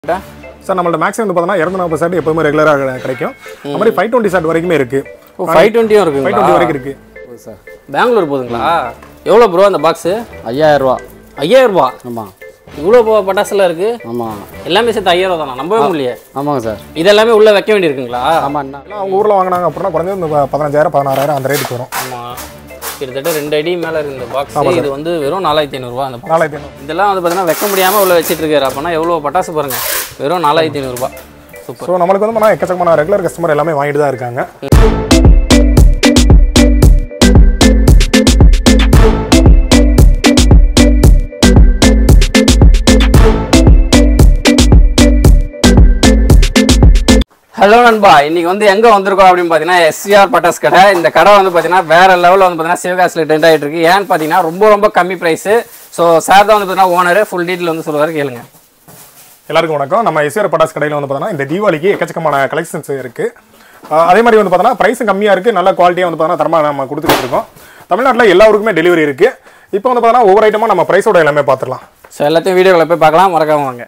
Sir நம்மள்ட்ட maximum வந்து பார்த்தோன்னா இரநூறு நாற்பது ஷர்ட் எப்பவுமே ரெகுலராக கிடைக்கும் அது மாதிரி ஃபைவ் டுவெண்ட்டி ஷர்ட் வரைக்குமே இருக்கு ஃபைவ் டுவெண்ட்டியும் ஃபைவ் இருக்குங்களா டுவெண்ட்டி வரைக்கும் இருக்கு சார் பெங்களூர் போகுதுங்களா எவ்வளோ ப்ரோ அந்த பாக்ஸு ஐயாயிரம் ரூபா ஐயாயிரம் ரூபா ஆமாம் இவ்வளோ பட்டாசுலாம் இருக்கு ஆமாம் எல்லாமே சேர்த்து ஐயாயிரம் ரூபா தானா நம்பவே முடியல ஆமாங்க சார் இதெல்லாமே உள்ள வைக்க வேண்டியிருக்குங்களா ஆமாம் என்ன எல்லாம் அவங்க ஊரில் வாங்கினாங்க அப்படின்னா குறைஞ்சது இந்த பதினஞ்சாயிரம் பதினாறாயிரம் அந்த ரேட்டுக்கு வரும் ஆமாம் கிட்டத்தட்ட ரெண்டு அடி மேலே இருக்கு இந்த பாக்ஸ் இது வந்து வெறும் நாலாயிரத்தி ஐநூறுரூவா அந்த box. நாலாயிரத்தி ஐநூறு இதெல்லாம் வந்து பார்த்தீங்கன்னா வைக்க முடியாமல் உள்ள வச்சிட்டு இருக்காரு அப்போனா எவ்வளோ பட்டாசு பாருங்க வெறும் நாலாயிரத்தி ஐநூறுரூபா சூப்பர் ஸோ நம்மளுக்கு வந்து பார்த்தா எக்கச்சக்கமான ரெகுலர் கஸ்டமர் எல்லாமே வாங்கிட்டு தான் இருக்காங்க ஹலோ நண்பா இன்னைக்கு வந்து எங்க வந்திருக்கோம் அப்படின்னு பார்த்தீங்கன்னா எஸ்சிஆர் பட்டாஸ் கடை இந்த கடை வந்து பார்த்தீங்கன்னா வேற லெவலில் வந்து பார்த்தீங்கன்னா சிவகாசியில் ட்ரெண்ட் ஆகிட்டு இருக்கு ஏன்னு பார்த்தீங்கன்னா ரொம்ப ரொம்ப கம்மி ப்ரைஸ் ஸோ சார் தான் வந்து பார்த்தீங்கன்னா ஓனர் ஃபுல் டீட்டெயில் வந்து சொல்லுவார் கேளுங்க எல்லாருக்கும் வணக்கம் நம்ம எஸ்ஆர் பட்டாஸ் கடையில் வந்து பார்த்தோன்னா இந்த தீபாவளிக்கு எக்கச்சக்கமான கலெக்ஷன்ஸ் இருக்கு ஆஹ் அதே மாதிரி வந்து பார்த்தோன்னா ப்ரைஸும் கம்மியாக இருக்குது நல்ல குவாலிட்டியாக வந்து பார்த்தோன்னா தரமாக நம்ம கொடுத்துட்டு இருக்கோம் தமிழ்நாட்டில் எல்லா ஊருக்குமே டெலிவரி இருக்கு இப்போ வந்து பார்த்தோன்னா ஒவ்வொரு ஐட்டமாக நம்ம ப்ரைஸோட எல்லாமே பார்த்துடலாம் ஸோ எல்லாத்தையும் வீடியோவில் போய் பார்க்கலாம் மறக்காம வாங்க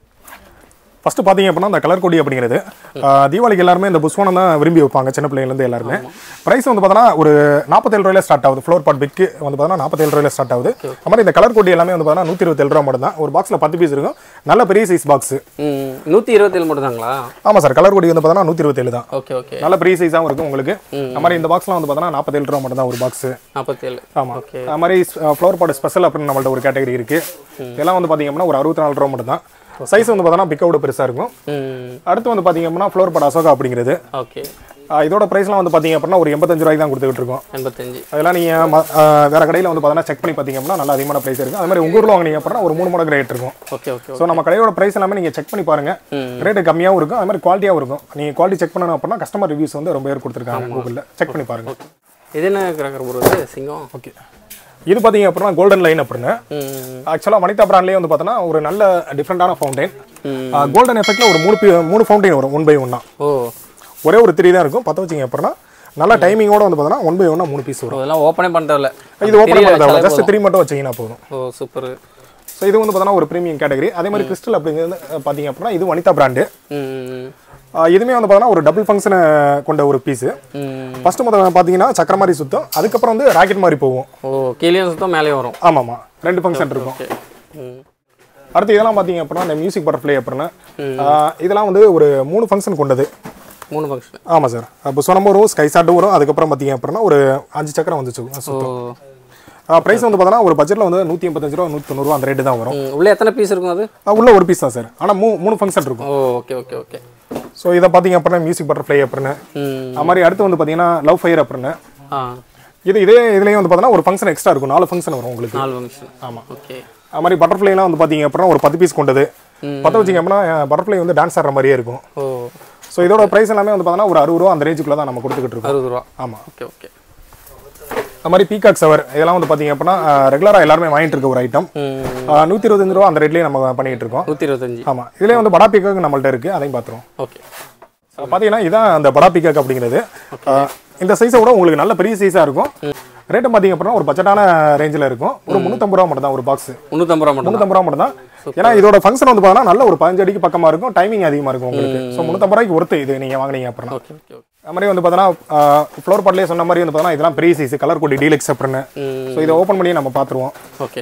ஃபர்ஸ்ட் பார்த்தீங்க அப்படின்னா இந்த கலர் கொடி அப்படிங்கிறது ஆஹ் தீபாவளிக்கு எல்லாருமே இந்த புஷ்வானம் தான் விரும்பி வைப்பாங்க சின்ன பிள்ளைங்கலேருந்து எல்லாருமே ப்ரைஸ் வந்து பார்த்தோன்னா ஒரு நாற்பத்தேழு ரூபாயில ஸ்டார்ட் ஆகுது ஃப்ளோர் பாட் பிக்கு வந்து பார்த்தோன்னா நாற்பத்தேழு ரூபாயில ஸ்டார்ட் ஆகுது அது மாதிரி இந்த கலர் கொடி எல்லாமே வந்து பார்த்தோன்னா நூற்றி இருபத்தேழு ரூபா மட்டும் தான் ஒரு பாக்ஸில் பத்து பீஸ் இருக்கும் நல்ல பெரிய சைஸ் பாக்ஸ் ம் நூற்றி இருபத்தேழு மட்டும் தாங்களா ஆமாம் சார் கலர் கொடி வந்து பார்த்தோன்னா நூற்றி இருபத்தேழு தான் ஓகே ஓகே நல்ல பெரிய சைஸாகவும் இருக்கும் உங்களுக்கு அது மாதிரி இந்த பாக்ஸ்லாம் வந்து பார்த்தோன்னா நாற்பத்தேழு ரூபா மட்டும் தான் ஒரு பாக்ஸ் நாற்பத்தேழு ஆமாம் அது மாதிரி ஃப்ளோர் பாட் ஸ்பெஷல் அப்படின்னு நம்மள்ட்ட ஒரு கேட்டகரி இருக்கு இதெல்லாம் வந்து பார்த்தீங்க அப்படின்னா ஒரு அறுபத்தி நாலு ரூபா மட்டும் தான் சைஸ் வந்து பார்த்தோன்னா பிக்கோட பெருசாக இருக்கும் ம் அடுத்து வந்து பார்த்தீங்க அப்படின்னா ஃப்ளோர் பாட் அசோகா அப்படிங்கிறது ஓகே ஆஹ் இதோட ப்ரைஸ்லாம் வந்து பார்த்தீங்க அப்படின்னா ஒரு எண்பத்தஞ்சு ரூபாய்க்கு தான் கொடுத்துக்கிட்டு இருக்கோம் எண்பத்தஞ்சு அதெல்லாம் நீங்கள் வேற கடையில் வந்து பார்த்தீங்கன்னா செக் பண்ணி பார்த்தீங்க அப்படின்னா நல்ல அதிகமான ப்ரைஸ் இருக்கும் அது மாதிரி உங்கள் ஊரில் வாங்கினீங்க அப்படின்னா ஒரு மூணு மடங்கு ரேட் இருக்கும் ஓகே ஓகே ஸோ நம்ம கடையோட ப்ரைஸ் எல்லாமே நீங்கள் செக் பண்ணி பாருங்க ரேட்டு கம்மியாகவும் இருக்கும் அது மாதிரி குவாலிட்டியாகவும் இருக்கும் நீங்கள் குவாலிட்டி செக் பண்ணணும் அப்படின்னா கஸ்டமர் ரிவ்யூஸ் வந்து ரொம்ப பேர் கொடுத்துருக்காங்க கூகுளில் செக் பண்ணி பாருங்க இது என்ன கிராக்கர் ப்ரோ இது சிங்கம் ஓகே இது பார்த்தீங்க அப்படின்னா கோல்டன் லைன் அப்படின்னு ம் ஆக்சுவலாக வனிதா பிராண்ட்லேயே வந்து பார்த்தோன்னா ஒரு நல்ல டிஃப்ரெண்டான ஃபவுண்டைன் கோல்டன் எஃபெக்ட்ல ஒரு மூணு பி- மூணு ஃபவுண்டைன் வரும் ஒன் பை ஒன்னா ஓ ஒரே ஒரு த்ரீ தான் இருக்கும் பற்ற வச்சிங்க அப்படின்னா நல்ல டைமிங்கோட வந்து பார்த்தோன்னா ஒன் பை ஒன்னா மூணு பீஸ் வரும் இதெல்லாம் ஓப்பனே பண்ணுறதில்ல இது ஓப்பன் பண்ண ஜஸ்ட் த்ரீ மட்டும் வச்சீங்கன்னா போதும் ஓ சூப்பர் ஸோ இது வந்து பார்த்தோன்னா ஒரு ப்ரீமியம் கேட்டகரி அதே மாதிரி கிறிஸ்டல் அப்படிங்கிறது அஹ், பார்த்தீங்க அப்படின்னா இது வனிதா பிராண்டு ம் இதுவுமே வந்து பார்த்தோன்னா ஒரு டபுள் ஃபங்க்ஷனை கொண்ட ஒரு பீஸு ம் ஃபர்ஸ்ட் முதல்ல பார்த்தீங்கன்னா சக்கர மாதிரி சுத்தம் அதுக்கப்புறம் வந்து ராக்கெட் மாதிரி போகும் ஓ கீழேயும் சுத்தம் மேலேயும் வரும் ஆமாம்மா ரெண்டு ஃபங்க்ஷன் இருக்கும் ஓகே ம் அடுத்து இதெல்லாம் பார்த்தீங்க அப்படின்னா இந்த மியூசிக் பட்டர்ஃப்ளை அப்படின்னா ஆஹ், இதெல்லாம் வந்து ஒரு மூணு ஃபங்க்ஷன் கொண்டது மூணு ஃபங்க்ஷன் ஆமாம் சார் இப்போ சொன்னம் வரும் ஸ்கை சாட்டும் வரும் அதுக்கப்புறம் பார்த்தீங்க அப்படின்னா ஒரு அஞ்சு சக்கரம் வந்துச்சு ஓ சுத்தம் ப்ரைஸ் வந்து பார்த்தோன்னா ஒரு பட்ஜெட்டில் வந்து நூற்றி எண்பத்தஞ்சு ரூபா நூற்றி தொண்ணூறுவா அந்த ரேட்டு தான் வரும் ம், உள்ள எத்தனை பீஸ் இருக்கும் அது ஆஹ், உள்ள ஒரு பீஸ் தான் சார் ஆனால் மூ மூணு ஃபங்க்ஷன் இருக்கும் ஓ ஓகே ஓகே ஓகே ஸோ இதை பார்த்தீங்க அப்படின்னா மியூசிக் பட்டர்ஃப்ளை அப்படின்னு ம் அது மாதிரி அடுத்து வந்து பார்த்தீங்கன்னா லவ் ஃபயர் அப்படின்னு ஆ இது இதே இதுலேயும் வந்து பார்த்தோன்னா ஒரு ஃபங்க்ஷன் எக்ஸ்ட்ரா இருக்கும் நாலு ஃபங்க்ஷன் வரும் உங்களுக்கு நாலு ஃபங்க்ஷன் ஆமாம் ஓகே அது மாதிரி பட்டர்ஃப்ளைலாம் வந்து பார்த்தீங்க அப்படின்னா ஒரு பத்து பீஸ் கொண்டது பற்ற வச்சிங்க அப்படின்னா பட்டர்ஃப்ளை வந்து டான்ஸ் ஆடுற மாதிரியே இருக்கும் ஓ ஸோ இதோட ப்ரைஸ் எல்லாமே வந்து பார்த்தோன்னா ஒரு அறுபது ரூபா அந்த ரேஞ்சுக்குள்ள தான் நம்ம கொடுத்துக்கிட்டு இருக்கோம் அறுபது ரூபா ஆமாம் ஓகே ஓகே அது மாதிரி பீகாக் சவர் இதெல்லாம் வந்து பார்த்தீங்க அப்படின்னா ரெகுலராக எல்லாருமே வாங்கிட்டு இருக்க ஒரு ஐட்டம் ம் நூற்றி இருபத்தஞ்சு ரூபா அந்த ரேட்லேயே நம்ம பண்ணிட்டு இருக்கோம் நூற்றி இருபத்தஞ்சி ஆமாம் இதுலேயே வந்து படா பீக்காக் நம்மள்ட்ட இருக்குது அதையும் பார்த்துருவோம் ஓகே பார்த்தீங்கன்னா இதான் அந்த படா பீக்காக் அப்படிங்கிறது ஆஹ் இந்த சைஸை விட உங்களுக்கு நல்ல பெரிய சைஸாக இருக்கும் ரேட்டும் பார்த்தீங்க அப்படின்னா ஒரு பட்ஜெட்டான ரேஞ்சில் இருக்கும் ஒரு முந்நூற்றம்பது ரூபா மட்டும் தான் ஒரு பாக்ஸ் முந்நூற்றம்பது ரூபா மட்டும் முந்நூற்றம்பது ரூபா மட்டும் தான் ஏன்னா இதோட ஃபங்க்ஷன் வந்து பார்த்தீங்கன்னா நல்ல ஒரு பதினஞ்சு அடிக்கு பக்கமாக இருக்கும் டைமிங் அதிகமாக இருக்கும் உங்களுக்கு ஸோ முந்நூற்றம்பது ரூபாய்க்கு ஒருத்து இது நீங்கள் வாங்குனீங்க அப்படின்னா ஓகே ஓகே ஓகே அது மாதிரி வந்து பார்த்தீங்கன்னா ஃப்ளோர் பாட்லேயே சொன்ன மாதிரி வந்து பார்த்தீங்கன்னா இதெல்லாம் பெரிய சைஸ் கலர் கொடி டீலக்ஸ் அப்படின்னு ம் ஸோ இதை ஓப்பன் பண்ணி நம்ம பார்த்துருவோம் ஓகே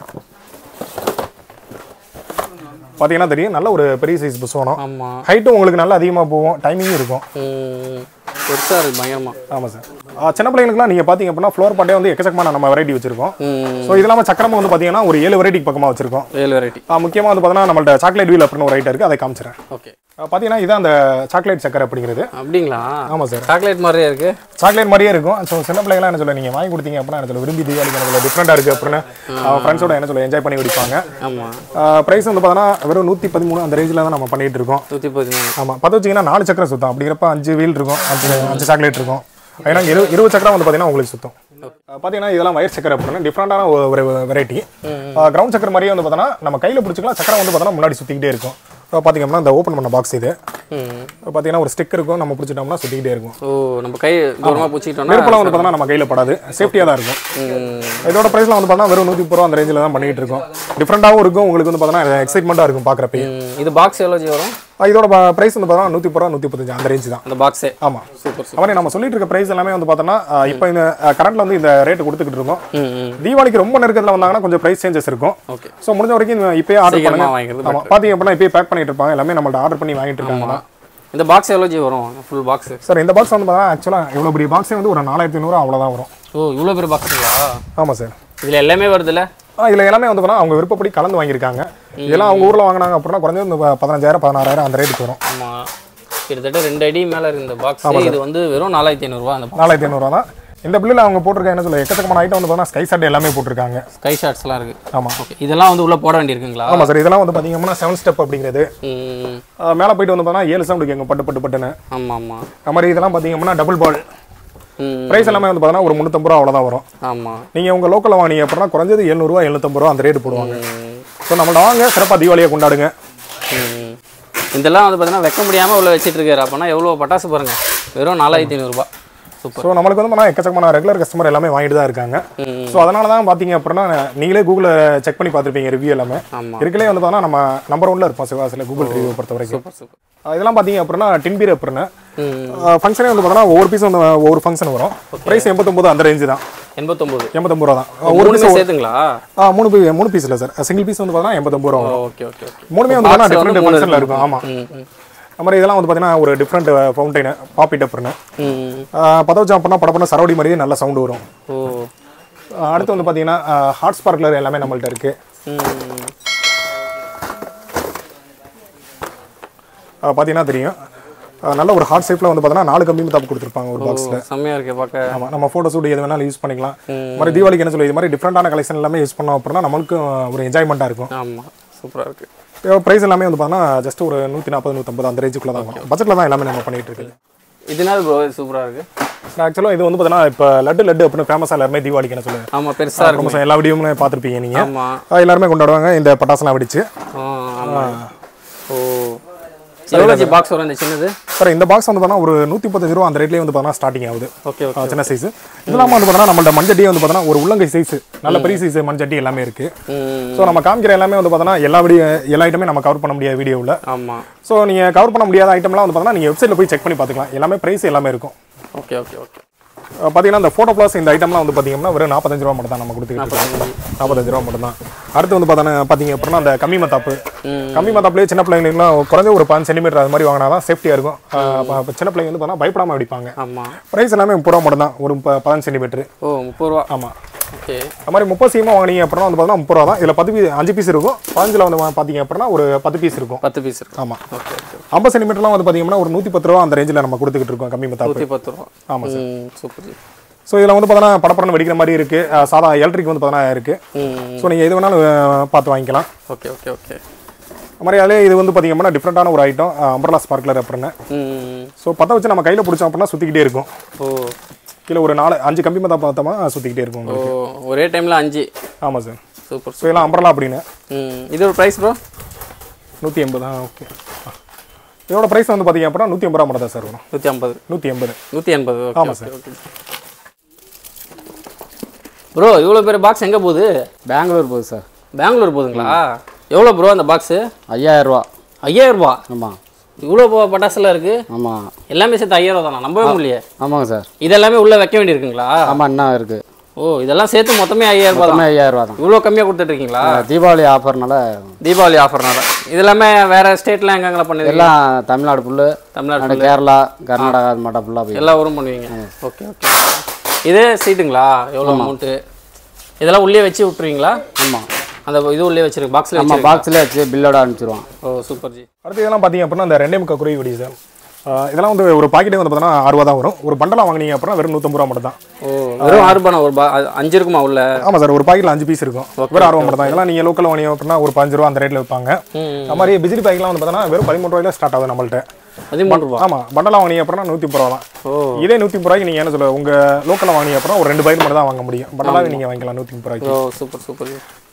பார்த்தீங்கன்னா தெரியும் நல்ல ஒரு பெரிய சைஸ் புஸ்வானம் ஆமாம் ஹைட்டும் உங்களுக்கு நல்ல அதிகமாக போகும் டைமிங்கும் இருக்கும் ம் பெருசாக இருக்குது பயங்கரமா ஆமாம் சார் சின்ன பிள்ளைங்களுக்குலாம் நீங்கள் பார்த்தீங்க அப்படின்னா ஃப்ளோர் பாட்டே வந்து எக்கச்சக்கமான நம்ம வெரைட்டி வச்சிருக்கோம் ம் ஸோ இது இல்லாமல் சக்கரமாக வந்து பார்த்தீங்கன்னா ஒரு ஏழு வெரைட்டிக்கு பக்கமாக வச்சிருக்கோம் ஏழு வெரைட்டி முக்கியமாக வந்து பார்த்தீங்கன்னா நம்மள்ட்ட சாக்லேட் வீல் அப்படின்னு ஒரு ஐட்டம் இருக்குது அதை காமிச்சிடறேன் ஓகே பார்த்தீங்கன்னா இதான் அந்த சாக்லேட் சக்கரை அப்படிங்கிறது அப்படிங்களா ஆமாம் சார் சாக்லேட் மாதிரியே இருக்கு சாக்லேட் மாதிரியே இருக்கும் ஸோ சின்ன பிள்ளைங்களாம் என்ன சொல்ல நீங்கள் வாங்கி கொடுத்தீங்க அப்படின்னா என்ன சொல்ல விரும்பி தீபாவளிக்கு எனக்கு டிஃப்ரெண்டாக இருக்குது அப்படின்னு அவன் ஃப்ரெண்ட்ஸோட என்ன சொல்ல என்ஜாய் பண்ணி குடிப்பாங்க ஆமாம் ப்ரைஸ் வந்து பார்த்தோன்னா வெறும் நூற்றி பதிமூணு அந்த ரேஞ்சில் தான் நம்ம பண்ணிட்டு இருக்கோம் நூற்றி பதிமூணு ஆமாம் பார்த்து வச்சிங்கன்னா நாலு சக்கரம் சுத்தம் அப்படிங்கிறப்ப அஞ்சு வீல் இருக்கும் அஞ்சு அஞ்சு சாக்லேட் இருக்கும் ஏன்னா இரு இருபது சக்கரம் வந்து பார்த்தீங்கன்னா உங்களுக்கு சுத்தம் பார்த்தீங்கன்னா இதெல்லாம் வயர் சக்கரை அப்படின்னு டிஃப்ரெண்டான ஒரு வெரைட்டி கிரவுண்ட் சக்கரை மாதிரியே வந்து பார்த்தோன்னா நம்ம கையில் பிடிச்சிக்கலாம் சக்கரம் வந்து பார்த்தோன்னா முன்னாடி சுற்றிக்கிட்டே இருக்கும் இப்போ பார்த்தீங்க அப்படின்னா இந்த ஓப்பன் பண்ண பாக்ஸ் இது ம் பார்த்தீங்கன்னா ஒரு ஸ்டிக் இருக்கும் நம்ம பிடிச்சிட்டோம்னா சுற்றிக்கிட்டே இருக்கும் ஓ நம்ம கை தூரமாக பிடிச்சிக்கிட்டோம்னா நெருப்பெல்லாம் வந்து பார்த்தீங்கன்னா நம்ம கையில் படாது சேஃப்டியாக தான் இருக்கும் ம், இதோட ப்ரைஸ்லாம் வந்து பார்த்தீங்கன்னா வெறும் நூற்றி முப்பது ரூபா அந்த ரேஞ்சில் தான் பண்ணிட்டு இருக்கோம் டிஃப்ரெண்ட்டாகவும் இருக்கும் உங்களுக்கு வந்து பார்த்தீங்கன்னா எக்ஸைட்மெண்ட்டாக இருக்கும் பார்க்குறப்ப ம். இது பாக்ஸ் எவ்வளோ ஜி வரும் இதோட ப்ரைஸ் வந்து பார்த்தீங்கன்னா நூற்றி முப்பது ரூபா நூற்றி முப்பத்தஞ்சு அந்த ரேஞ்ச் தான் அந்த பாக்ஸே ஆமாம் சூப்பர் சூப்பர் அவரே நம்ம சொல்லிட்டு இருக்க ப்ரைஸ் எல்லாமே வந்து பார்த்தோன்னா இப்போ இந்த கரண்ட்ல வந்து இந்த ரேட்டு கொடுத்துக்கிட்டு இருக்கோம் ம் ம் தீபாவளிக்கு ரொம்ப நெருக்கத்தில் வந்தாங்கன்னா கொஞ்சம் ப்ரைஸ் சேஞ்சஸ் இருக்கும் ஓகே ஸோ முடிஞ்ச வரைக்கும் இந்த இப்பயே ஆர்டர் சீக்கிரமா பண்ணுங்க வாங்கிக்கிறது ஆமாம் பார்த்தீங்க அப்படின்னா இப்பயே பேக் பண்ணிட்டு இருப்பாங்க எல்லாமே நம்மள்ட்ட ஆர்டர் பண்ணி வாங்கிட்டு இருக்காங்க இந்த பாக்ஸ் எவ்வளோ ஜி வரும் ஃபுல் பாக்ஸ் சார் இந்த பாக்ஸ் வந்து பார்த்தா ஆக்சுவலாக இவ்வளோ பெரிய பாக்ஸே வந்து ஒரு நாலாயிரத்தி ஐநூறு அவ்வளோதான் வரும் ஓ இவ்வளோ பெரிய பாக்ஸுங்களா ஆமாம் சார் இதில் எல்லாமே வருதுல்ல ஆ இதில் எல்லாமே வந்து பார்த்தா அவங்க விருப்பப்படி கலந்து வாங்கியிருக்காங்க இதெல்லாம் அவங்க ஊரில் வாங்கினாங்க அப்படின்னா குறைஞ்சது இந்த பதினஞ்சாயிரம் பதினாறாயிரம் அந்த ரேட்டுக்கு வரும் ஆமாம் கிட்டத்தட்ட ரெண்டு அடி மேலே இருக்கு இந்த பாக்ஸ் இது வந்து வெறும் நாலாயிரத்தி ஐநூறுரூவா அந்த நாலாயிரத்தி ஐநூறுவா தான் இந்த பில்லில் அவங்க போட்டிருக்க என்ன சொல்ல எக்கச்சக்கமான ஐட்டம் வந்து பார்த்தா ஸ்கை ஷர்ட் எல்லாமே போட்டிருக்காங்க ஸ்கை ஷார்ட்ஸ்லாம் இருக்கு ஆமாம் ஓகே இதெல்லாம் வந்து உள்ளே போட வேண்டியிருக்குங்களா ஆமாம் சார் இதெல்லாம் வந்து பார்த்தீங்கன்னா செவன் ஸ்டெப் அப்படிங்கிறது ம் மேலே போயிட்டு வந்து பார்த்தா ஏழு சவுண்டு கேட்கும் பட்டு பட்டு பட்டுன்னு ஆமாம் ஆமாம் அது மாதிரி இதெல்லாம் பார்த்தீங்கன்னா டபுள் பால் ம் ப்ரைஸ் எல்லாமே வந்து பார்த்தீங்கன்னா ஒரு முந்நூற்றம்பது ரூபா அவ்வளோதான் வரும் ஆமாம் நீங்கள் உங்கள் லோக்கலில் வாங்கினீங்க அப்படின்னா குறைஞ்சது எழுநூறுவா எழுநூத்தம்பது ரூபா அந்த ரேட்டு போடுவாங்க ம் ஸோ நம்மள்ட்ட வாங்க சிறப்பாக தீபாவளியை கொண்டாடுங்க ம். இதெல்லாம் வந்து பார்த்தீங்கன்னா வைக்க முடியாமல் உள்ள வச்சிட்டு இருக்காரு அப்போனா எவ்வளோ பட்டாசு பாருங்க வெறும் நாலாயிரத்தி ஐநூறுரூபா சூப்பர் ஸோ நம்மளுக்கு வந்து பார்த்தா எக்கச்சக்கமான ரெகுலர் கஸ்டமர் எல்லாமே வாங்கிட்டு தான் இருக்காங்க ம் ஸோ அதனால தான் பார்த்தீங்க அப்படின்னா நீங்களே கூகுளில் செக் பண்ணி பார்த்துருப்பீங்க ரிவ்யூ எல்லாமே ஆமாம் இருக்கலே வந்து பார்த்தா நம்ம நம்பர் ஒன்ல இருப்போம் சிவாசில் கூகுள் ரிவ்யூ பொறுத்த வரைக்கும் சூப்பர் சூப்பர் அஹ் இதெல்லாம் பார்த்தீங்க அப்படின்னா டின்பீர் அப்படின்னு ம் ஃபங்க்ஷனே வந்து பார்த்தோன்னா ஒவ்வொரு பீஸ் வந்து ஒவ்வொரு ஃபங்க்ஷன் வரும் ப்ரைஸ் எண்பத்தொம்பது அந்த ரேஞ்சு தான் எண்பத்தொம்போது எண்பத்தொம்பது ரூபா தான் ஒரு மூணுமே சேர்த்துங்களா ஆ மூணு பீ மூணு பீஸ் இல்லை சார் சிங்கிள் பீஸ் வந்து பார்த்தீங்கன்னா எண்பத்தொம்பது ரூபா வரும் ஓகே ஓகே ஓகே மூணுமே வந்து பார்த்தீங்கன்னா Box வந்து டிஃப்ரெண்ட் மூணு ஃபங்க்ஷனில் இருக்கும் ஆமாம் ம் ம் அது மாதிரி இதெல்லாம் வந்து பார்த்தீங்கன்னா ஒரு டிஃப்ரெண்ட் ஃபவுண்டைனு பாப்பி டப்புன்னு ம் பற்ற வச்சோம் அப்படின்னா படப்பட சரவடி மாதிரியே நல்ல சவுண்டு வரும் ஓ அஹ் அடுத்து வந்து பார்த்தீங்கன்னா ஹாட் ஸ்பார்க்லர் எல்லாமே நம்மள்ட்ட இருக்கு ம் அஹ் பார்த்தீங்கன்னா தெரியும் அஹ் நல்ல ஒரு ஹார்ட் ஷேப்பில் வந்து பார்த்தீங்கன்னா நாலு கம்பி தாப்பு கொடுத்துருப்பாங்க ஒரு பாக்ஸில் செம்மையாக இருக்கு பார்க்க ஆமாம் நம்ம ஃபோட்டோ ஷூட் எது வேணாலும் யூஸ் பண்ணிக்கலாம் இது மாதிரி தீபாவளிக்கு என்ன சொல்லி இது மாதிரி டிஃப்ரெண்டான கலெக்ஷன் எல்லாமே யூஸ் பண்ணோம் அப்படின்னா நம்மளுக்கும் ஒரு என்ஜாய்மெண்ட்டாக இருக்கும் ஆமாம் சூப்பராக இருக்கு ப்ரைஸ் எல்லாமே வந்து பார்த்தீங்கன்னா ஜஸ்ட் ஒரு நூற்றி நாற்பது நூற்றம்பது அந்த ரேஞ்சுக்குள்ளே தான் வரும் பட்ஜெட்டில் தான் எல்லாமே நம்ம பண்ணிட்டு இருக்குது இதனால ப்ரோ சூப்பராக இருக்கு ஆக்சுவலாக இது வந்து பார்த்தீங்கன்னா இப்போ லட்டு லட்டு அப்படின்னு ஃபேமஸாக எல்லாருமே தீபாவளிக்கு என்ன சொல்லுங்க ஆமாம் பெருசாக இருக்கும் ரொம்ப எல்லா வீடியோமே பார்த்துருப்பீங்க நீங்கள் ஆமாம் எல்லாருமே கொண்டாடுவாங்க இந்த பட்டாசுலாம் வெடிச்சு ஆமாம் ஓ எவ்வளோ பாக்ஸ் வரும் இந்த சின்னது சார் இந்த பாக்ஸ் வந்து பார்த்தீங்கன்னா ஒரு நூற்றி முப்பத்தஞ்சு ரூபா அந்த ரேட்லேயே வந்து பார்த்தீங்கன்னா ஸ்டார்டிங் ஆகுது ஓகே ஓகே ஆ, சின்ன சைஸ் இதெல்லாம் வந்து பார்த்தீங்கன்னா நம்மள்ட்ட மண்சட்டியே வந்து பார்த்தீங்கன்னா ஒரு உள்ளங்கை சைஸ் நல்ல பெரிய சைஸ் மண்சட்டி எல்லாமே இருக்கு ம் ஸோ நம்ம காமிக்கிற எல்லாமே வந்து பார்த்தீங்கன்னா எல்லா வீடியோ எல்லா ஐட்டமே நம்ம கவர் பண்ண முடியாது வீடியோவில் ஆமாம் ஸோ நீங்கள் கவர் பண்ண முடியாத ஐட்டம்லாம் வந்து பார்த்தீங்கன்னா நீங்கள் வெப்சைட்டில் போய் செக் பண்ணி பார்த்துக்கலாம் எல்லாமே ப்ரைஸ் எல்லாமே இருக்கும் ஓகே ஓகே ஓகே அஹ் பார்த்தீங்கன்னா இந்த ஃபோட்டோ ப்ளஸ் இந்த ஐட்டம்லாம் வந்து பார்த்தீங்கன்னா வெறும் நாற்பத்தஞ்சு ரூபா மட்டும் தான் நம்ம கொடுத்துக்கிட்டு இருக்கோம். நாற்பத்தஞ்சு ரூபா மட்டும் தான் அடுத்து வந்து பார்த்தோன்னா பார்த்தீங்க அப்படின்னா அந்த கம்மி மத்தாப்பு ம். கம்மி மத்தாப்புலேயே சின்ன பிள்ளைங்களுக்குலாம் குறைஞ்ச ஒரு பதினஞ்சு சென்டிமீட்டர் அது மாதிரி வாங்கினா தான் சேஃப்டியாக இருக்கும் அஹ் அப்ப- அப்ப சின்ன பிள்ளைங்க வந்து பார்த்தா பயப்படாமல் அடிப்பாங்க ஆமாம் ப்ரைஸ் எல்லாமே முப்பது ரூபா மட்டும் தான் ஒரு ப- பதினஞ்சு சென்டிமீட்டர் ஓ முப்பது ரூபா ஆமாம் ஓகே அது மாதிரி முப்பது சீமா வாங்கினீங்க அப்படின்னா வந்து பார்த்தீங்கன்னா முப்பது ரூபா தான் இதில் பத்து பீஸ் அஞ்சு பீஸ் இருக்கும் பதினஞ்சில் வந்து பார்த்தீங்க அப்படின்னா ஒரு பத்து பீஸ் இருக்கும் பத்து பீஸ் இருக்கு ஆமாம் ஓகே ஓகே ஐம்பது சென்டிமீட்டர்லாம் வந்து பார்த்தீங்கன்னா ஒரு நூற்றி பத்து ரூபா அந்த ரேஞ்சில் நம்ம கொடுத்துக்கிட்டு இருக்கோம் கம்மி மத்தாப்பு நூற்றி பத்து ரூபா ஆமாம் ம் சூப்பர் ஜி ஸோ இதில் வந்து பார்த்தீங்கன்னா படப்படன்னு வெடிக்கிற மாதிரி இருக்குது சாதா எலக்ட்ரிக் வந்து பார்த்தீங்கன்னா இருக்குது ம் ஸோ நீங்கள் எது வேணாலும் அஹ், பார்த்து வாங்கிக்கலாம் ஓகே ஓகே ஓகே அது மாதிரி அதிலே இது வந்து பார்த்தீங்க அப்படின்னா டிஃப்ரெண்ட்டான ஒரு ஐட்டம் அம்பர்லா ஸ்பார்க்லர் அப்படின்னு ம் ஸோ பற்ற வச்சு நம்ம கையில் பிடிச்சோம் அப்படின்னா சுற்றிக்கிட்டே இருக்கும் ஓ கீழே ஒரு நாலு அஞ்சு கம்பி மத்தா பார்த்தோமா சுற்றிக்கிட்டே இருக்கும் ஓ உங்களுக்கு ஒரே டைமில் அஞ்சு ஆமாம் சார் சூப்பர் ஸோ இதெல்லாம் அம்பர்லா அப்படின்னு ம் இது ஒரு ப்ரைஸ் ப்ரோ நூற்றி எண்பது ஓகே இதோட ப்ரைஸ் வந்து பார்த்தீங்க அப்படின்னா நூற்றி எண்பது ரூபா மட்டும் தான் சார் வரும் நூற்றி ஐம்பது நூற்றி எண்பது நூற்றி எண்பது ஓகே ஆமாம் ஓகே ஓகே ப்ரோ இவ்வளோ பெரிய பாக்ஸ் எங்கே போகுது பெங்களூர் போகுது சார் பெங்களூர் போகுதுங்களா எவ்வளோ ப்ரோ அந்த பாக்ஸு ஐயாயிரம் ரூபா ஐயாயிரம் ரூபா ஆமாம் இவ்வளோ ப- பட்டாசுலாம் இருக்கு ஆமாம் எல்லாமே சேர்த்து ஐயாயிரம் ரூபா தானா நம்பவே முடியலையே ஆமாங்க சார் இதெல்லாமே உள்ளே வைக்க வேண்டியிருக்குங்களா ஆமாம் இன்னும் இருக்குது ஓ இதெல்லாம் சேர்த்து மொத்தமே ஐயாயிரம் ரூபாய் தான் மொத்தமே ஐயாயிரம் ரூபா தான் இவ்வளோ கம்மியாக கொடுத்துட்டு இருக்கீங்களா தீபாவளி ஆஃபர்னால தீபாவளி ஆஃபர்னால இது எல்லாமே வேற ஸ்டேட்லாம் எங்கெங்கெல்லாம் பண்ணுவீங்க எல்லாம் தமிழ்நாடு ஃபுல்லு தமிழ்நாடு அண்ட் கேரளா கர்நாடகா அது மட்டும் ஃபுல்லாக போய் எல்லா ஊரும் பண்ணுவீங்க ஓகே ஓகே இது சீட்டுங்களா எவ்வளோ அமௌண்ட்டு இதெல்லாம் உள்ளே வச்சு விட்டுருவீங்களா ஆமாம் அந்த இது உள்ளே வச்சிருக்கு பாக்ஸில் நம்ம வச்சு பாக்ஸ்லேயே வச்சு பில்லோட அனுப்பிச்சிருவோம் ஓ சூப்பர் ஜி அடுத்து இதெல்லாம் பார்த்தீங்க அப்படின்னா அந்த ரெண்டே முக்கா குருவி வெடி சார் ஆஹ் இதெல்லாம் வந்து ஒரு பாக்கெட்டே வந்து பார்த்தீங்கன்னா ஆறு ரூபா தான் வரும் ஒரு பண்டலாக வாங்கினீங்க அப்படின்னா வெறும் நூற்றம்பது ரூபா மட்டும் தான் ஓ வெறும் ஆறு ரூபாய் ஒரு பா அது அஞ்சு இருக்குமா உள்ள ஆமாம் சார் ஒரு பாக்கெட்டில் அஞ்சு பீஸ் இருக்கும் வெறும் ஆறு ரூபா மட்டும் தான் இதெல்லாம் நீங்கள் லோக்கல் வாங்கினீங்க அப்படின்னா ஒரு பதினஞ்சு ரூபா அந்த ரேட்டில் விற்பாங்க ம் அது மாதிரி பிஜிலி பாக்கெட்லாம் வந்து பார்த்தீங்கன்னா வெறும் பதிமூணு ரூபாயில ஸ்டார்ட் ஆகுது நம்மள்ட்ட பதிமூணு ரூபா ஆமாம் பண்டலாக வாங்கினீங்க அப்படின்னா நூற்றி முப்பது ரூபா தான் ஓ இதே நூற்றி முப்பது ரூபாய்க்கு நீங்கள் என்ன சொல்ல உங்கள் லோக்கலில் வாங்கினீங்க அப்படின்னா ஒரு ரெண்டு பாக்கெட் மட்டும் தான் வாங்க முடியும் பண்டலாக நீங்கள் வாங்கிக்கலாம் நூற்றி முப்பது ரூபாய்க்கு ஓ சூப்பர் சூப்பர் ஜி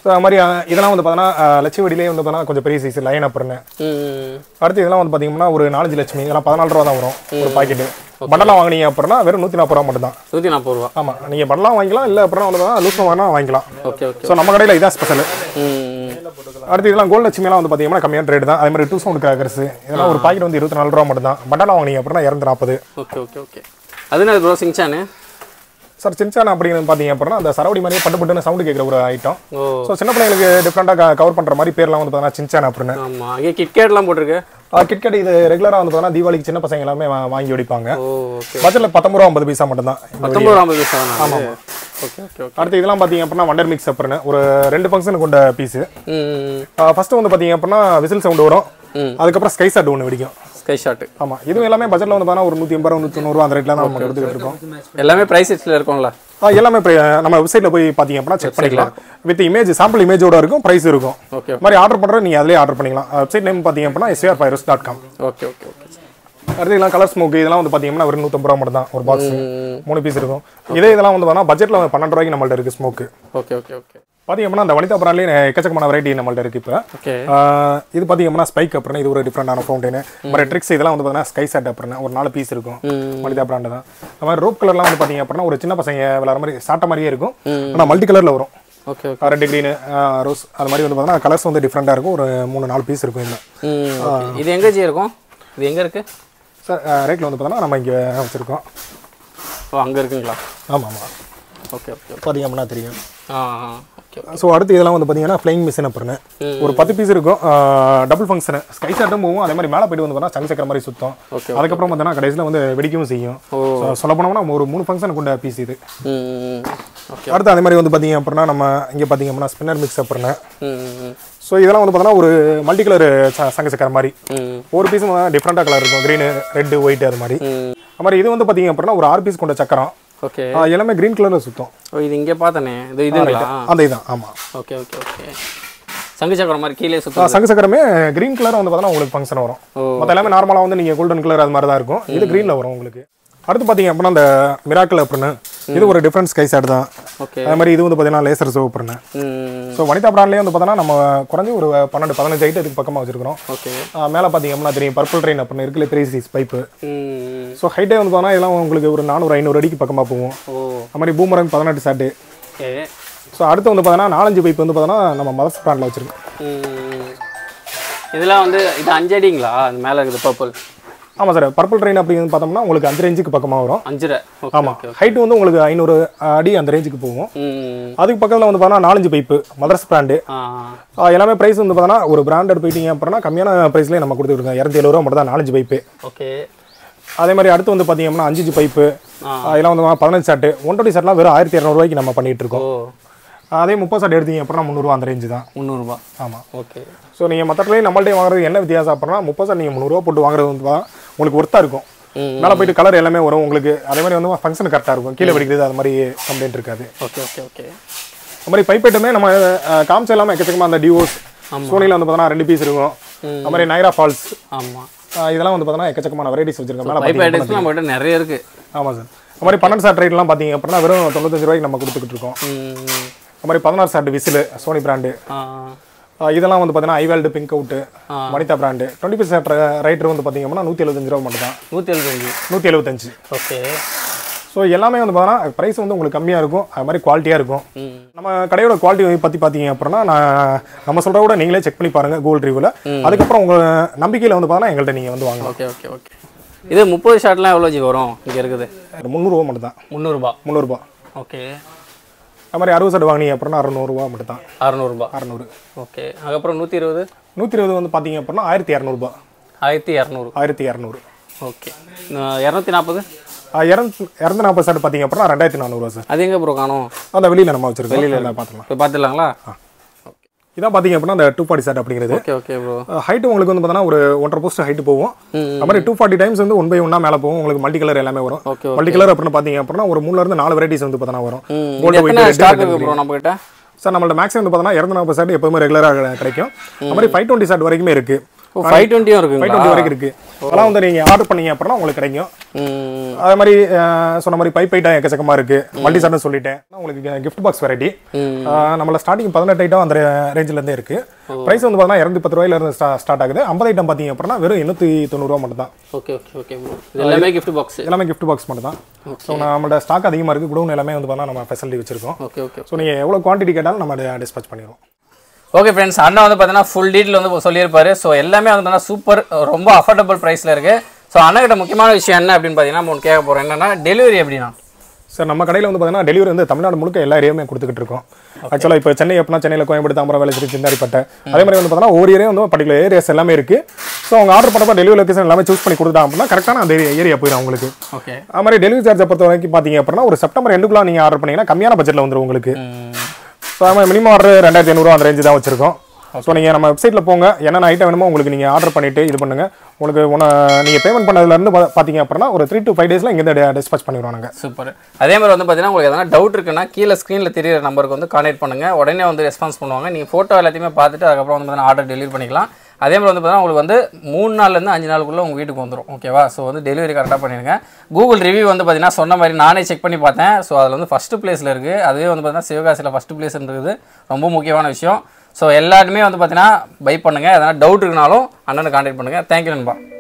ஸோ அது மாதிரி அஹ், இதெல்லாம் வந்து பார்த்தீங்கன்னா லட்சுமிடிலே வந்து பார்த்தீங்கன்னா கொஞ்சம் பெரிய சைஸ் லைன் அப்புறம்னு ம் அடுத்து இதெல்லாம் வந்து பார்த்தீங்கன்னா ஒரு நாலஞ்சு லட்சுமி இதெல்லாம் பதினாலு ரூபா தான் வரும் ஒரு பாக்கெட்டு பண்டலாம் வாங்குனீங்க அப்படின்னா வெறும் நூற்றி நாற்பது ரூபா மட்டும் தான் நூற்றி நாற்பது ரூபா ஆமாம் நீங்கள் பண்டலாம் வாங்கிக்கலாம் இல்லை அப்புறம் வந்து லூஸ் வாங்கினா வாங்கிக்கலாம் ஓகே ஓகே ஸோ நம்ம கடையில் இதான் ஸ்பெஷல் ம் அடுத்து இதெல்லாம் கோல்டு லட்சுமிலாம் வந்து பார்த்தீங்கன்னா கம்மியான ரேட் தான் அதே மாதிரி டூ சவுண்ட் கிராக்கர்ஸ் இதெல்லாம் ஒரு பாக்கெட் வந்து இருபத்தி நாலு ரூபா மட்டும் தான் பண்டலாம் வாங்கினீங்க அப்படின்னா இரநூத்தி நாற்பது ஓகே ஓகே ஓகே அது என்ன ப்ரோ சிங்சானு சார் சின்சான் அப்படிங்கிறது பார்த்தீங்க அப்படின்னா அந்த சரவடி மாதிரியே பட்டு பட்டுன்னு சவுண்டு கேட்குற ஒரு ஐட்டம் ஓ ஸோ சின்ன பிள்ளைங்களுக்கு டிஃப்ரெண்ட்டாக கவர் பண்ணுற மாதிரி பேர்லாம் வந்து பார்த்தீங்கன்னா சின்சான் அப்படின்னு ஆமாம் அங்கே கிட்கேட்லாம் போட்டிருக்கு கிட்கட் இது ரெகுலராக வந்து பார்த்தீங்கன்னா தீபாவளிக்கு சின்ன பசங்க எல்லாமே வா- வாங்கி வெடிப்பாங்க ஓ ஓகே பட்ஜெட்டில் பத்தொம்பது ரூபா ஐம்பது பைசா மட்டும் தான் பத்தொம்பது ஐம்பது பைசா ஆமாம் ஓகே ஓகே ஓகே அடுத்து இதெல்லாம் பார்த்தீங்க அப்படின்னா வண்டர் மிக்ஸ் அப்புறம் ஒரு ரெண்டு ஃபங்க்ஷன் கொண்ட பீஸு ம் ஃபர்ஸ்ட் வந்து பார்த்தீங்க அப்படின்னா விசில் சவுண்டு வரும் அதுக்கப்புறம் ஸ்கை சாட் ஒன்று வெடிக்கும் ஸ்கை ஷாட்டு ஆமாம் இதுவும் எல்லாமே பட்ஜெட்டில் வந்து பார்த்தீங்கன்னா ஒரு நூற்றி எண்பது ரூபா நூற்றி தொண்ணூறுவா அந்த ரேட்டில் தான் நம்ம எடுத்துக்கிட்டு இருக்கோம் எல்லாமே ப்ரைஸ் லிஸ்ட்டில் இருக்கும்ல ஆ, எல்லாமே pri- நம்ம வெப்சைட்டில் போய் பார்த்தீங்க அப்படின்னா செக் பண்ணிக்கலாம் வித் இமேஜ் சாம்பிள் இமேஜோட இருக்கும் ப்ரைஸ் இருக்கும் ஓகே இது மாதிரி ஆர்டர் பண்ணுறது நீங்கள் அதிலே ஆர்டர் பண்ணிக்கலாம் வெப்சைட் நேம் பார்த்தீங்க அப்படின்னா S R fires dot com okay okay okay அடுத்து இதெல்லாம் கலர் ஸ்மோக் இதெல்லாம் வந்து பார்த்தீங்கன்னா ஒரு நூற்றம்பது ரூபா மட்டும் தான் ஒரு பாக்ஸ் மூணு பீஸ் இருக்கும் இதே இதெல்லாம் வந்து பார்த்தா பட்ஜெட்டில் பன்னெண்டு ரூபாய்க்கு நம்மள்ட்ட இருக்குது ஸ்மோக்கு ஓகே ஓகே ஓகே பார்த்தீங்க அப்படின்னா அந்த வனிதா பிராண்ட்லேயே எக்கச்சக்கமான வெரைட்டி நம்மள்ட்ட இருக்குது இப்போ ஓகே ஆஹ் இது பார்த்தீங்க அப்படின்னா ஸ்பைக் அப்புறம் இது ஒரு டிஃப்ரெண்டான ஃபவுண்டைனு மாதிரி ட்ரிக்ஸ் இதெல்லாம் வந்து பார்த்தீங்கன்னா ஸ்கை செட் அப்புறம் ஒரு நாலு பீஸ் இருக்கும் மனிதா பிராண்டு தான் அந்த மாதிரி ரோப் கலர்லாம் வந்து பார்த்தீங்க அப்படின்னா ஒரு சின்ன பசங்க விளாட்ற மாதிரி சாட்ட மாதிரியே இருக்கும் ஆனால் மல்டி கலரில் வரும் okay okay red green rose அது மாதிரி வந்து பார்த்தீங்கன்னா கலர்ஸ் வந்து டிஃப்ரெண்ட்டாக இருக்கும் ஒரு மூணு நாலு பீஸ் இருக்கும் இதில் ம் ஓகே இது எங்கே ஜி இருக்கும் இது எங்கே இருக்குது சார் ரேட்டில் வந்து பார்த்தோன்னா நம்ம இங்கே வச்சுருக்கோம் ஓ அங்கே இருக்குங்களா ஆமாம் ஆமாம் ஓகே ஓகே பார்த்தீங்க அப்படின்னா தெரியும் ஆ ஆ ஓகே ஸோ அடுத்து இதெல்லாம் வந்து பார்த்தீங்கன்னா ஃப்ளைங் மிஷின் அப்புறம் ஒரு பத்து பீஸ் இருக்கும் டபுள் ஃபங்க்ஷனு ஸ்கை சாட்டும் போகும் அதே மாதிரி மேலே போயிட்டு வந்து பார்த்தா சங்கு சக்கர மாதிரி சுத்தம் Okay, அதுக்கப்புறம் பார்த்தீங்கன்னா கடைசியில் வந்து வெடிக்கவும் செய்யும் சொல்ல போனோம்னா ஒரு மூணு ஃபங்க்ஷன் கொண்ட பீஸ் இது ம் ஓகே அடுத்து அதே மாதிரி வந்து பார்த்தீங்க அப்படின்னா நம்ம இங்கே பார்த்தீங்க அப்படின்னா ஸ்பின்னர் மிக்ஸ் அப்புறம் ம் ஸோ இதெல்லாம் வந்து பார்த்தீங்கன்னா ஒரு மல்டி கலர் சங்கு சக்கர மாதிரி ம் ஒரு பீஸும் டிஃப்ரெண்ட்டாக கலர் இருக்கும் க்ரீனு ரெட்டு ஒயிட் அது மாதிரி ம் அது மாதிரி இது வந்து பார்த்தீங்க அப்படின்னா ஒரு ஆறு பீஸ் கொண்ட சக்கரம் ஓகே ஆ, எல்லாமே க்ரீன் கலரில் சுத்தம் ஓ இது இங்கே பார்த்தனே இது இதுங்களா அந்த இதுதான் ஆமாம் ஓகே ஓகே ஓகே சங்கு சக்கரம் மாதிரி கீழே சுத்தம் சங்கு சக்கரமே க்ரீன் கலர் வந்து பார்த்தீங்கன்னா உங்களுக்கு ஃபங்க்ஷன் வரும் ஓ. மற்ற எல்லாமே நார்மலாக வந்து நீங்கள் கோல்டன் கலர் அது மாதிரி தான் இருக்கும் இது க்ரீனில் வரும் உங்களுக்கு அடுத்து பார்த்தீங்க அப்படின்னா அந்த மிராக்கிள் அப்படின்னு இது ஒரு டிஃப்ரெண்ட் ஸ்கை சாட் தான் ஓகே அதே மாதிரி இது வந்து பார்த்தீங்கன்னா லேசர் சோப் அப்படின்னு ம் ஸோ வனிதா பிராண்ட்லேயே வந்து பார்த்தோன்னா நம்ம குறைஞ்சி ஒரு பன்னெண்டு பதினஞ்சு ஐட்டம் இதுக்கு பக்கமாக வச்சிருக்கிறோம் ஓகே மேலே பார்த்தீங்க அப்படின்னா தெரியும் பர்பிள் ட்ரெயின் அப்படின்னு இருக்குல்ல த்ரீ சீஸ் பைப்பு ம் ஸோ ஹைட்டே வந்து பார்த்தோன்னா இதெல்லாம் உங்களுக்கு ஒரு நானூறு ஐநூறு அடிக்கு பக்கமாக போகும் ஓ அது மாதிரி பூமரங் பதினெட்டு சாட்டு ஓகே ஸோ அடுத்து வந்து பார்த்தோன்னா நாலஞ்சு பைப் வந்து பார்த்தோன்னா நம்ம மதர்ஸ் பிராண்டில் வச்சிருக்கோம் ம் இதெல்லாம் வந்து இது அஞ்சு அடிங்களா அது மேலே இருக்குது பர்பிள் ஆமாம் சார் பர்பிள் ட்ரெயின் அப்படிங்கிறது பார்த்தோம்னா உங்களுக்கு அஞ்சு ரேஞ்சுக்கு பக்கமாக வரும் அஞ்சரை ஓகே ஆமாம் ஹைட் வந்து உங்களுக்கு ஐநூறு அடி அந்த ரேஞ்சுக்கு போகும் ம் அதுக்கு பக்கத்தில் வந்து பார்த்தா நாலஞ்சு பைப்பு மதர்ஸ் பிராண்டு ஆ எல்லாமே ப்ரைஸ் வந்து பார்த்தோன்னா ஒரு பிராண்டட் போயிட்டீங்க அப்படின்னா கம்மியான ப்ரைஸ்லேயே நம்ம கொடுத்துருக்கோம் இரநூத்தி எழுபது ரூபா மட்டும் தான் நாலஞ்சு பைப்பு ஓகே அதே மாதிரி அடுத்து வந்து பார்த்தீங்கன்னா அஞ்சு அஞ்சு பைப்பு ஆ. இதெல்லாம் வந்து பதினஞ்சு சாட்டு ஒன் டுவெண்ட்டி சாட்லாம் வெறும் ஆயிரத்தி இரநூறுவாய்க்கு நம்ம பண்ணிட்டு ஓ இருக்கோம் அதே முப்பது சாட் எடுத்தீங்க அப்படின்னா முந்நூறுவா அந்த ரேஞ்சு தான் முந்நூறுபா ஆமாம் ஓகே ஸோ நீங்கள் மற்றட்லேயும் நம்மள்ட்டே வாங்குறது என்ன வித்தியாசம் அப்படின்னா முப்பது சாட் நீங்கள் முந்நூறுவா போட்டு வாங்குறது வந்து பார்த்தா உங்களுக்கு ஒர்த்தாக இருக்கும் ம். மேலே போயிட்டு கலர் எல்லாமே வரும் உங்களுக்கு அதே மாதிரி வந்து ஃபங்க்ஷன் கரெக்டாக இருக்கும் கீழே வெடிக்கிறது அது மாதிரி கம்ப்ளைண்ட் இருக்காது ஓகே ஓகே ஓகே அது மாதிரி பைப் ஐட்டமே நம்ம அஹ், காமிச்ச எல்லாமே எக்கச்சக்கமாக அந்த டிவோஸ் சோனியில் வந்து பார்த்தோன்னா ரெண்டு பீஸ் இருக்கும் அது மாதிரி நைரா ஃபால்ஸ் ஆமாம் இதெல்லாம் வந்து பார்த்தோன்னா எக்கச்சக்கமான வெரைட்டிஸ் வச்சிருக்கோம் மேலே பைப் ஐட்டம்ஸ் நம்மகிட்ட நிறைய இருக்கு ஆமாம் சார் அது மாதிரி பன்னெண்டு சாட் ரேட்லாம் பார்த்தீங்க அப்படின்னா வெறும் தொண்ணூத்தஞ்சு ரூபாய்க்கு நம்ம கொடுத்துக்கிட்டு இருக்கோம் ம் அது மாதிரி பதினாறு சாட் விசில் சோனி பிராண்டு ஆ இதெல்லாம் வந்து பார்த்தீங்கன்னா ஐவேல்டு pink out Vanitha brand twenty piece shot writer வந்து பார்த்தீங்க அப்படின்னா நூற்றி எழுபத்தஞ்சு ரூபா மட்டும் தான் நூற்றி எழுபத்தஞ்சு நூற்றி எழுபத்தஞ்சு ஓகே ஸோ எல்லாமே வந்து பார்த்தீங்கன்னா ப்ரைஸ் வந்து உங்களுக்கு கம்மியாக இருக்கும் அது மாதிரி குவாலிட்டியாக இருக்கும் ம் நம்ம கடையோட குவாலிட்டி பற்றி பார்த்தீங்க அப்படின்னா நான் நம்ம சொல்கிற கூட நீங்களே செக் பண்ணி பாருங்கள் கூகுள் ரிவ்யூவில் அதுக்கப்புறம் உங்கள் நம்பிக்கையில் வந்து பார்த்தீங்கன்னா எங்கள்கிட்ட நீங்கள் வந்து வாங்கலாம் ஓகே ஓகே ஓகே இது முப்பது ஷாட்லாம் எவ்வளோ ஜி வரும் இங்கே இருக்குது முந்நூறுரூவா மட்டும் தான் முந்நூறுபா முந்நூறுரூபா ஓகே அது மாதிரி அறுபது செட் வாங்கினீங்க அப்படின்னா அறுநூறுவா மட்டும் தான் அறநூறுபா அறநூறு ஓகே அதுக்கப்புறம் நூற்றி இருபது நூற்றி இருபது வந்து பார்த்தீங்க அப்படின்னா ஆயிரத்தி இரநூறுபா ஆயிரத்தி இரநூறு ஆயிரத்தி இரநூறு ஓகே இரநூத்தி நாற்பது இரநூத்தி இரநூத்தி நாற்பது செட் பார்த்தீங்க அப்படின்னா ரெண்டாயிரத்தி நானூறுவா சார் அது எங்கே ப்ரோ காணும் அந்த வெளியில் நம்ம வச்சிருக்கோம் வெளியில் பார்த்துக்கலாம் போய் பார்த்துடலாங்களா இதான் பார்த்தீங்க அப்படின்னா அந்த டூ ஃபார்ட்டி செட் அப்படிங்கிறது ஓகே ஓகே ப்ரோ ஹைட் உங்களுக்கு வந்து பார்த்தீங்கன்னா ஒரு ஒன்றரை போஸ்ட் ஹைட் போகும் அது மாதிரி டூ ஃபார்ட்டி டைம்ஸ் வந்து ஒன் பை ஒன்னா மேலே போகும் உங்களுக்கு மல்டி கலர் எல்லாமே வரும் ஓகே மல்டி கலர் அப்படின்னு பார்த்தீங்க அப்படின்னா ஒரு மூணுல இருந்து நாலு வெரைட்டிஸ் வந்து பார்த்தீங்கன்னா வரும் ம் Gold, இது எத்தனை white, red, ஸ்டாக் red, இருக்கு ப்ரோ நம்மகிட்ட சார் நம்மள்ட்ட மேக்ஸிமம் வந்து பார்த்தீங்கன்னா இரநூத்தி நாற்பது செட் எப்பவுமே ரெகுலராக கிடைக்கும் அது மாதிரி ஃபைவ் டுவெண்ட்டி செட் வரைக்குமே இருக்கு ஓ ஃபைவ் டுவெண்ட்டியும் ஃபைவ் இருக்குங்களா டுவெண்ட்டி வரைக்கும் இருக்கு அதெல்லாம் வந்து நீங்கள் ஆர்டர் பண்ணீங்க அப்படின்னா உங்களுக்கு கிடைக்கும் ம் அதே மாதிரி அஹ், சொன்ன மாதிரி பைப் ஐட்டம் எக்கச்சக்கமாக இருக்கு மல்டி சார்ட்னு சொல்லிட்டேன் உங்களுக்கு கிஃப்ட் பாக்ஸ் வெரைட்டி நம்மள ஸ்டார்டிங் பதினெட்டு ஐட்டம் அந்த ரேஞ்சில் இருந்தே இருக்கு பிரைஸ் வந்து பார்த்தீங்கன்னா இரநூத்தி பத்து ரூபாயில இருந்து ஸ்டார்ட் ஆகுது ஐம்பது ஐட்டம் பார்த்தீங்க அப்படின்னா வெறும் எண்ணூற்றி தொண்ணூறுரூவா மட்டும் தான் ஓகே ஓகே ஓகே இது எல்லாமே கிஃப்ட் பாக்ஸ் எல்லாமே கிஃப்ட் பாக்ஸ் மட்டும் தான் ஸோ நம்மளோட ஸ்டாக் அதிகமாக இருக்குது குடோன் எல்லாமே வந்து பார்த்தா நம்ம ஃபெசிலிட்டி வச்சிருக்கோம் ஓகே ஓகே ஸோ நீங்கள் எவ்வளோ குவான்டிட்டி கேட்டாலும் நம்ம டிஸ்பேச் பண்ணிடுவோம் ஓகே ஃப்ரெண்ட்ஸ் அண்ணா வந்து பார்த்தீங்கன்னா ஃபுல் டீட்டெயில் வந்து சொல்லியிருப்பாரு ஸோ எல்லாமே வந்து பார்த்தீங்கன்னா சூப்பர் ரொம்ப அஃபோர்டபுள் ப்ரைஸில் இருக்குது ஸோ அண்ணாகிட்ட முக்கியமான விஷயம் என்ன அப்படின்னு பார்த்தீங்கன்னா நம்ம ஒன்று கேட்க போகிறோம் என்னன்னா டெலிவரி எப்படின்னா சார் நம்ம கடையில் வந்து பார்த்தீங்கன்னா டெலிவரி வந்து தமிழ்நாடு முழுக்க எல்லா ஏரியாவுமே கொடுத்துக்கிட்டு இருக்கோம் ஆக்சுவலாக இப்போ சென்னை எப்படின்னா சென்னையில் கோயம்பேடு தாம்பரம் வேலை சிந்தாரிப்பட்டை அதே மாதிரி வந்து பார்த்தீங்கன்னா ஒவ்வொரு ஏரியா வந்து பர்டிகுலர் ஏரியாஸ் எல்லாமே இருக்குது ஸோ அவங்க ஆர்டர் பண்ணப்போ டெலிவரி லொகேஷன் எல்லாமே சூஸ் பண்ணி கொடுத்தா அப்படின்னா கரெக்டான அந்த ஏரியா போயிடும் உங்களுக்கு ஓகே அது மாதிரி டெலிவரி சார்ஜை பொறுத்த வரைக்கும் பார்த்தீங்க அப்படின்னா ஒரு செப்டம்பர் எண்டுக்குள்ள நீங்கள் ஆர்டர் பண்ணீங்கன்னா கம்மியான பட்ஜெட்டில் வந்துடும் உங்களுக்கு ஸோ நம்ம மினிமம் ஆர்டர் ரெண்டாயிரத்தி ஐநூறுரூவா அந்த ரேஞ்சு தான் வச்சிருக்கோம் ஸோ நீங்கள் நம்ம வெப்சைட்டில் போங்க என்னென்ன ஐட்டம் வேணுமோ உங்களுக்கு நீங்கள் ஆர்டர் பண்ணிட்டு இது பண்ணுங்க உங்களுக்கு ஒன்று நீங்கள் பேமெண்ட் பண்ணதுலேருந்து பார்த்தீங்க அப்படின்னா ஒரு த்ரீ டு ஃபைவ் டேஸில் இங்கேருந்து டிஸ்பேச் பண்ணிடுவோம் நாங்கள் சூப்பர் அதே மாதிரி வந்து பார்த்தீங்கன்னா உங்களுக்கு எதனா டவுட் இருக்குன்னா கீழே ஸ்க்ரீனில் தெரியிற நம்பருக்கு வந்து கான்டாக்ட் பண்ணுங்கள் உடனே வந்து ரெஸ்பான்ஸ் பண்ணுவாங்க நீங்கள் ஃபோட்டோ எல்லாத்தையுமே பார்த்துட்டு அதுக்கப்புறம் வந்து பார்த்தீங்கன்னா ஆர்டர் டெலிவரி பண்ணிக்கலாம் அதே மாதிரி வந்து பார்த்தீங்கன்னா உங்களுக்கு வந்து மூணு நாள்லேருந்து அஞ்சு நாளுக்குள்ளே உங்கள் வீட்டுக்கு வந்துடும் ஓகேவா ஸோ வந்து டெலிவரி கரெக்டாக பண்ணிடுங்க கூகுள் ரிவ்யூ வந்து பார்த்தீங்கன்னா சொன்ன மாதிரி நானே செக் பண்ணி பார்த்தேன் ஸோ அதில் வந்து ஃபஸ்ட்டு பிளேஸில் இருக்குது அதுவே வந்து பார்த்தீங்கன்னா சிவகாசியில் ஃபஸ்ட்டு பிளேஸ் இருக்குது ரொம்ப முக்கியமான விஷயம் ஸோ எல்லாருமே வந்து பார்த்தீங்கன்னா பை பண்ணுங்கள் எதனா டவுட் இருக்குனாலும் அண்ணனை கான்டாக்ட் பண்ணுங்கள் தேங்க்யூ நண்பா